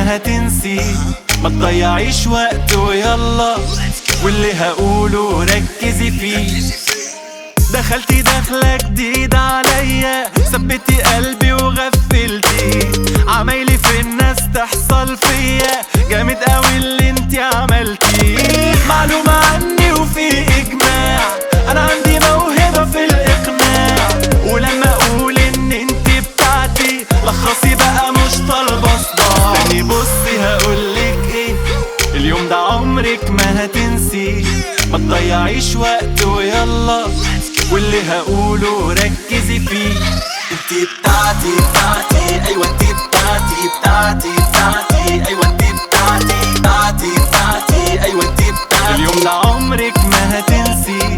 ما هتنسي ما تضيعيش وقت ويلا واللي هقوله ركزي فيه دخلتي دخلة جديدة عليا ثبتي قلبي وغفلتي عمايلي في الناس تحصل فيا جامد قوي اللي انتي عملتيه معلومة عني وفي اجماع انا عندي موهبة في الاقناع ولما اقول ان انتي بتاعتي لخصي بقى مش طالبة صداع تاني بصي هقولك ايه اليوم ده عمرك ما هتنسي ما تضيعيش وقت ويلا واللي هقوله ركزي فيه انتي بتاعتي بتاعتي ايوه انتي بتاعتي بتاعتي بتاعتي ايوه انتي بتاعتي بتاعتي بتاعتي ايوه انتي بتاعتي اليوم ده عمرك ما هتنسي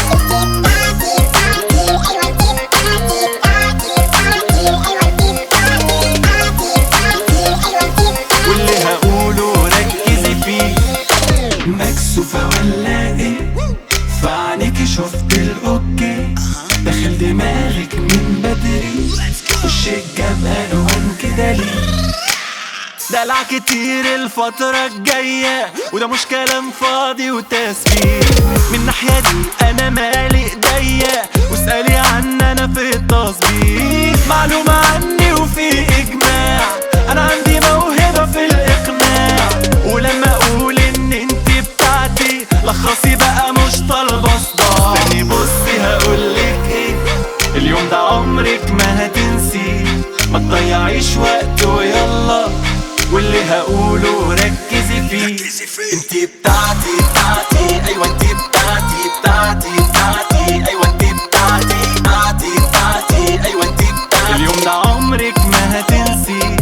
واللي هقوله ركزي فيه مكسوفة ولا ايه فعنيكي شفت الاوكي داخل دماغك من بدري وشك جاب الوان كده ليه دلع كتير الفترة الجاية وده مش كلام فاضي وتسبيح من ناحية دي أنا مالي إيديا واسألي عن أنا في التصبيح معلومة عني وفي إجماع أنا عندي موهبة في الإقناع ولما أقول إن أنتي بتاعتي لخصي بقى مش طالبة صداع تاني بصي هقولك إيه اليوم ده عمرك ما هتنسي ما تضيعيش وقت ويلا واللي هقوله ركزي فيه انتي بتاعتي بتاعتي ايوه انتي بتاعتي بتاعتي بتاعتي ايوه انتي بتاعتي بتاعتي بتاعتي ايوه انتي بتاعتي اليوم ده عمرك ما هتنسي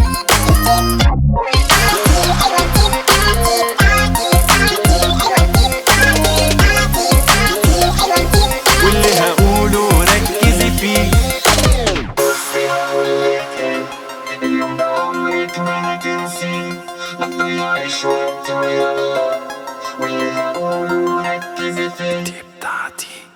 واللي هقوله ركزي فيه بصي هقولك اليوم ده عمرك ما هتنسي ما تضيعيش وقت ويلا واللي هقوله ركزي فيه دي بتاعتي